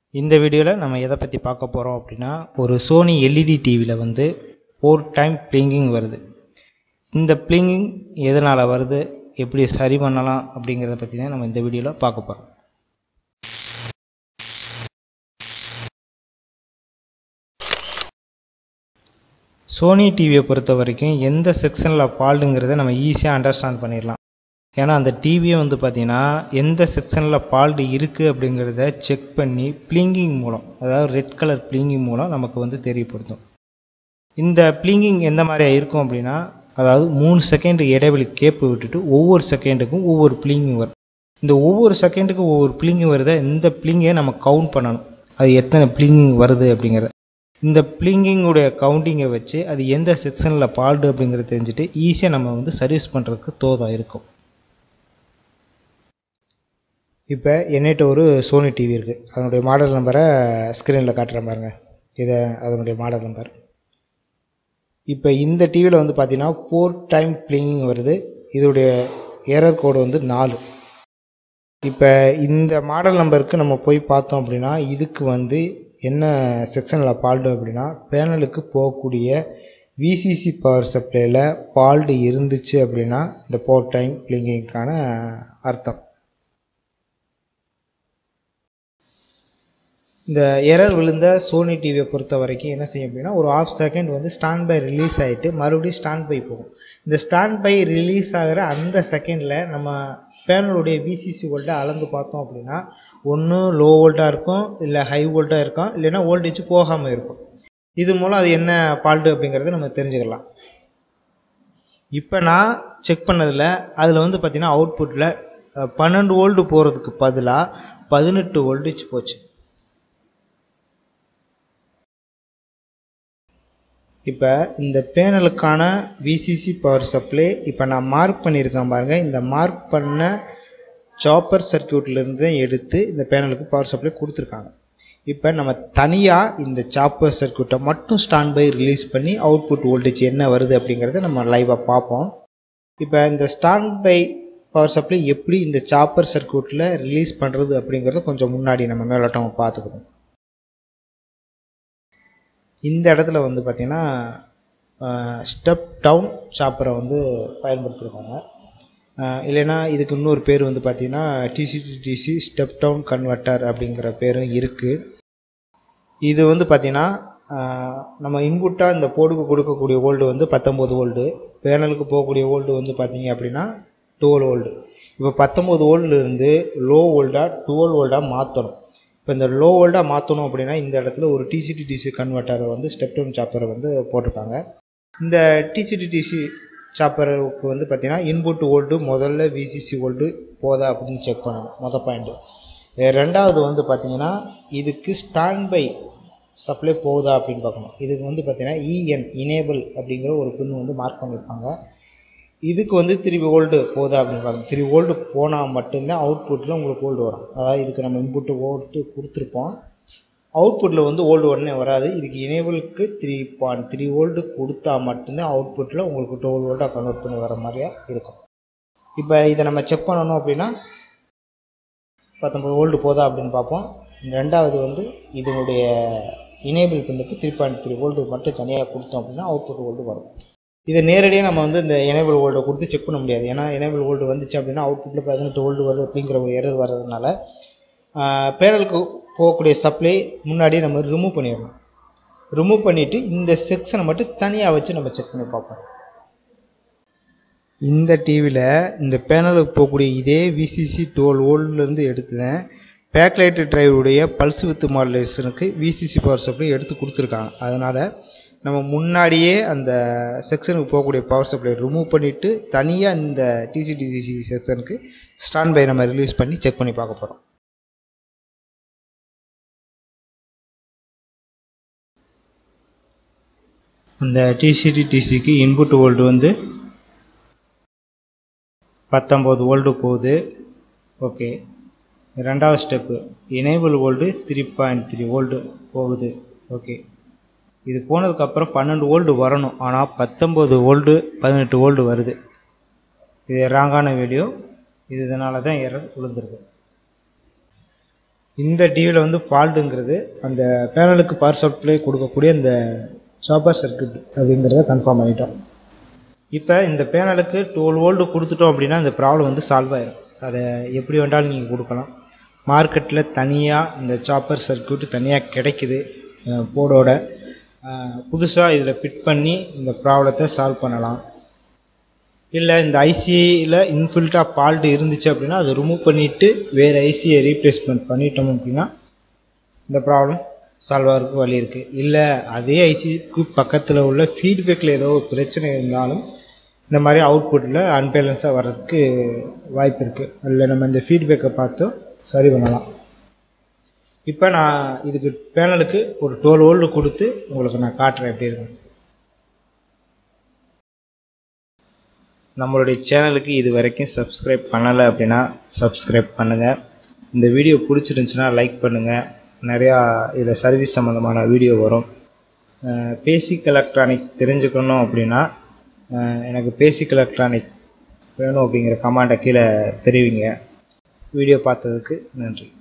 இந்த வீடியோவில் நம்ம எதை பற்றி பார்க்க போகிறோம் அப்படின்னா ஒரு சோனி எல்இடி டிவியில் வந்து ஃபோர் டைம் ப்ளிங்கிங் வருது இந்த ப்ளிங்கிங் எதனால் வருது எப்படி சரி பண்ணலாம் அப்படிங்கிறத பற்றி தான் நம்ம இந்த வீடியோவில் பார்க்க போகிறோம் சோனி டிவியை பொறுத்த வரைக்கும் எந்த செக்ஷனில் ஃபால்ட்டுங்கிறத நம்ம ஈஸியாக அண்டர்ஸ்டாண்ட் பண்ணிடலாம் ஏன்னா அந்த டிவியை வந்து பார்த்தீங்கன்னா எந்த செக்ஷனில் ஃபால்ட் இருக்குது அப்படிங்கிறத செக் பண்ணி ப்ளிங்கிங் மூலம் அதாவது ரெட் கலர் ப்ளிங்கிங் மூலம் நமக்கு வந்து தெரியப்படுத்தும் இந்த ப்ளிங்கிங் எந்த மாதிரி இருக்கும் அப்படின்னா அதாவது மூணு செகண்ட் இடைவெளி கேப்பு விட்டுட்டு ஒவ்வொரு செகண்டுக்கும் ஒவ்வொரு ப்ளிங்கிங் வரும் இந்த ஒவ்வொரு செகண்டுக்கும் ஒவ்வொரு ப்ளிங்கிங் வருத இந்த ப்ளிங்கை நம்ம கவுண்ட் பண்ணணும் அது எத்தனை ப்ளிங்கிங் வருது அப்படிங்கிறத இந்த ப்ளிங்கிங்குடைய கவுண்டிங்கை வச்சு அது எந்த செக்ஷனில் ஃபால்ட்டு அப்படிங்கிறத தெரிஞ்சுட்டு ஈஸியாக நம்ம வந்து சர்வீஸ் பண்ணுறதுக்கு தோதாக இருக்கும் இப்போ என்னிட்ட ஒரு சோனி டிவி இருக்குது அதனுடைய மாடல் நம்பரை ஸ்க்ரீனில் காட்டுறேன் பாருங்க இதை அதனுடைய மாடல் நம்பர் இப்போ இந்த டிவியில் வந்து பார்த்தீங்கன்னா ஃபோர் டைம் ப்ளிங்கிங் வருது இதோடைய எரர் கோடு வந்து நாலு இப்போ இந்த மாடல் நம்பருக்கு நம்ம போய் பார்த்தோம் அப்படின்னா இதுக்கு வந்து என்ன செக்ஷனில் ஃபால்ட்டு அப்படின்னா பேனலுக்கு போகக்கூடிய விசிசி பவர் சப்ளையில் ஃபால்ட்டு இருந்துச்சு அப்படின்னா இந்த ஃபோர் டைம் ப்ளிங்கிங்க்கான அர்த்தம் இந்த எரர் விழுந்த சோனி டிவியை பொறுத்த வரைக்கும் என்ன செய்யும் அப்படின்னா ஒரு ஆஃப் செகண்ட் வந்து ஸ்டாண்ட் பை ரிலீஸ் ஆகிட்டு மறுபடியும் ஸ்டாண்ட் பை போகும் இந்த ஸ்டாண்ட் பை ரிலீஸ் ஆகிற அந்த செகண்டில் நம்ம பேனலுடைய விசிசி வோல்ட்டை அளந்து பார்த்தோம் அப்படின்னா ஒன்று லோ வோல்ட்டாக இருக்கும் இல்லை ஹை வோல்ட்டாக இருக்கும் இல்லைன்னா வோல்டேஜ் போகாமல் இருக்கும் இது மூலம் அது என்ன ஃபால்ட்டு அப்படிங்கிறத நம்ம தெரிஞ்சுக்கலாம் இப்போ நான் செக் பண்ணதில் அதில் வந்து பார்த்திங்கன்னா அவுட்புட்டில் பன்னெண்டு வோல்ட்டு போகிறதுக்கு பதிலாக பதினெட்டு வோல்டேஜ் போச்சு இப்போ இந்த பேனலுக்கான விசிசி பவர் சப்ளை இப்போ நான் மார்க் பண்ணியிருக்கேன் பாருங்கள் இந்த மார்க் பண்ண சாப்பர் சர்க்கியூட்லேருந்து எடுத்து இந்த பேனலுக்கு பவர் சப்ளை கொடுத்துருக்காங்க இப்போ நம்ம தனியாக இந்த சாப்பர் சர்க்கியூட்டை மட்டும் ஸ்டாண்ட் பை ரிலீஸ் பண்ணி அவுட்புட் வோல்டேஜ் என்ன வருது அப்படிங்கிறத நம்ம லைவாக பார்ப்போம் இப்போ இந்த ஸ்டாண்ட் பை பவர் சப்ளை எப்படி இந்த சாப்பர் சர்க்கியூட்டில் ரிலீஸ் பண்ணுறது அப்படிங்கிறத கொஞ்சம் முன்னாடி நம்ம மேலோட்டம் பார்த்துக்கணும் இந்த இடத்துல வந்து பார்த்திங்கன்னா ஸ்டெப் டவுன் சாப்பரை வந்து பயன்படுத்தியிருக்காங்க இல்லைன்னா இதுக்கு இன்னொரு பேர் வந்து பார்த்திங்கன்னா DCD DC step down converter அப்படிங்கிற பேரும் இருக்குது இது வந்து பார்த்திங்கன்னா நம்ம இன்புட்டாக இந்த போர்டுக்கு கொடுக்கக்கூடிய ஓல்டு வந்து பத்தொம்போது ஓல்டு பேனலுக்கு போகக்கூடிய ஓல்டு வந்து பார்த்திங்க அப்படின்னா டுவெல் ஓல்டு இப்போ பத்தொம்போது ஓல்டுலேருந்து லோ ஓல்டாக டுவெல் ஓல்டாக மாற்றணும் இப்போ இந்த லோ வோல்டாக மாற்றணும் அப்படின்னா இந்த இடத்துல ஒரு டிசிடி டிசி கன்வெர்ட்டரை வந்து ஸ்டெப் டவுன் சாப்பரை வந்து போட்டிருக்காங்க இந்த டிசிடி டிசி சாப்பருக்கு வந்து பார்த்தீங்கன்னா இன்புட் வோல்டு முதல்ல விசிசி வோல்டு போதா அப்படின்னு செக் பண்ணணும் மொதல் பாயிண்ட்டு ரெண்டாவது வந்து பார்த்தீங்கன்னா இதுக்கு ஸ்டாண்ட் பை சப்ளை போகுதா அப்படின்னு பார்க்கணும் இதுக்கு வந்து பார்த்தீங்கன்னா இஎன் இனேபிள் அப்படிங்கிற ஒரு பின் வந்து மார்க் பண்ணியிருப்பாங்க இதுக்கு வந்து த்ரீ வோல்டு போதா அப்படின்னு பார்க்கணும் த்ரீ வோல்டு போனால் மட்டும்தான் அவுட்புட்டில் உங்களுக்கு ஓல்டு வரும் அதாவது இதுக்கு நம்ம இன்புட்டு ஓல்ட்டு கொடுத்துருப்போம் அவுட்புட்டில் வந்து ஓல்டு உடனே வராது இதுக்கு இனேபிளுக்கு த்ரீ பாயிண்ட் த்ரீ வோல்டு கொடுத்தா மட்டும்தான் அவுட்புட்டில் உங்களுக்கு டுவெல் வோல்ட்டாக கன்வெர்ட் பண்ணி வர மாதிரியா இருக்கும் இப்போ இதை நம்ம செக் பண்ணணும் அப்படின்னா பத்தொம்பது வோல்டு போதா அப்படின்னு பார்ப்போம் ரெண்டாவது வந்து இதனுடைய இனேபிள் பின்னுக்கு த்ரீ பாயிண்ட் த்ரீ வோல்டு மட்டும் தனியாக கொடுத்தோம் அப்படின்னா அவுட்புட் வோல்டு வரும் இதை நேரடியாக நம்ம வந்து இந்த எனேபிள் வோல்டை கொடுத்து செக் பண்ண முடியாது ஏன்னா எனேபிள் வோல்டு வந்துச்சு அப்படின்னா அவுட்புட்டில் பதினெட்டு வோல்டு வரும் அப்படிங்கிற ஒரு எரர் வர்றதுனால பேனலுக்கு போகக்கூடிய சப்ளை முன்னாடியே நம்ம ரிமூவ் பண்ணிடணும் ரிமூவ் பண்ணிவிட்டு இந்த செக்ஷனை மட்டும் தனியாக வச்சு நம்ம செக் பண்ணி பார்ப்போம் இந்த டிவியில் இந்த பேனலுக்கு போகக்கூடிய இதே விசிசி டுவெல் வோல்ட்லேருந்து எடுத்துதான் பேக்லைட் டிரைவருடைய பல்ஸ் வித்து மாடுலேஷனுக்கு விசிசி பவர் சப்ளை எடுத்து கொடுத்துருக்காங்க அதனால் நம்ம முன்னாடியே அந்த செக்ஷனுக்கு போகக்கூடிய பவர் சப்ளை ரிமூவ் பண்ணிவிட்டு தனியாக இந்த டிசிடிசி செக்ஷனுக்கு ஸ்டாண்ட் பை நம்ம ரிலீஸ் பண்ணி செக் பண்ணி பார்க்க போகிறோம் அந்த டிசிடி டிசிக்கு இன்புட் வோல்டு வந்து பத்தொம்போது வோல்டு போகுது ஓகே ரெண்டாவது step enable volt three point three volt போகுது ஓகே இது போனதுக்கப்புறம் பன்னெண்டு வோல்டு வரணும் ஆனால் பத்தொம்போது வோல்டு பதினெட்டு வோல்டு வருது இது ராங்கான வீடியோ இது இதனால தான் எரர் விழுந்துருக்கு இந்த டிவியில் வந்து ஃபால்ட்டுங்கிறது அந்த பேனலுக்கு பவர் சப்ளை கொடுக்கக்கூடிய இந்த சாப்பர் சர்க்யூட் அப்படிங்கிறத கன்ஃபார்ம் பண்ணிட்டோம் இப்போ இந்த பேனலுக்கு டுவெல் வோல்ட் கொடுத்துட்டோம் அப்படின்னா இந்த ப்ராப்ளம் வந்து சால்வ் ஆயிடும் அதை எப்படி வேண்டாலும் நீங்கள் கொடுக்கலாம் மார்க்கெட்டில் தனியாக இந்த சாப்பர் சர்க்யூட் தனியாக கிடைக்குது போர்டோட புதுசாக இதில் ஃபிட் பண்ணி இந்த ப்ராப்ளத்தை சால்வ் பண்ணலாம் இல்லை இந்த ஐசியில் இன்ஃபில்ட்டாக ஃபால்ட் இருந்துச்சு அப்படின்னா அதை ரிமூவ் பண்ணிவிட்டு வேறு ஐசியை ரீப்ளேஸ்மெண்ட் பண்ணிட்டோம் அப்படின்னா இந்த ப்ராப்ளம் சால்வ் ஆகிறதுக்கு வழி இருக்குது இல்லை அதே ஐசிக்கு பக்கத்தில் உள்ள ஃபீட்பேக்கில் ஏதோ ஒரு பிரச்சனை இருந்தாலும் இந்த மாதிரி அவுட்புட்டில் அன்பேலன்ஸாக வர்றதுக்கு வாய்ப்பு இருக்குது அதில் நம்ம இந்த ஃபீட்பேக்கை பார்த்து சரி பண்ணலாம் இப்போ நான் இதுக்கு பேனலுக்கு ஒரு டுவெல் வோல்டு கொடுத்து உங்களுக்கு நான் காட்டுறேன் எப்படி இருக்கு நம்மளுடைய சேனலுக்கு இது வரைக்கும் சப்ஸ்கிரைப் பண்ணலை அப்படின்னா சப்ஸ்கிரைப் பண்ணுங்கள் இந்த வீடியோ பிடிச்சிருந்துச்சுன்னா லைக் பண்ணுங்கள் நிறையா இதில் சர்வீஸ் சம்மந்தமான வீடியோ வரும் பேசிக் எலக்ட்ரானிக் தெரிஞ்சுக்கணும் அப்படின்னா எனக்கு பேசிக் எலக்ட்ரானிக் வேணும் அப்படிங்கிற கமாண்டை கீழே தெரிவிங்க வீடியோ பார்த்ததுக்கு நன்றி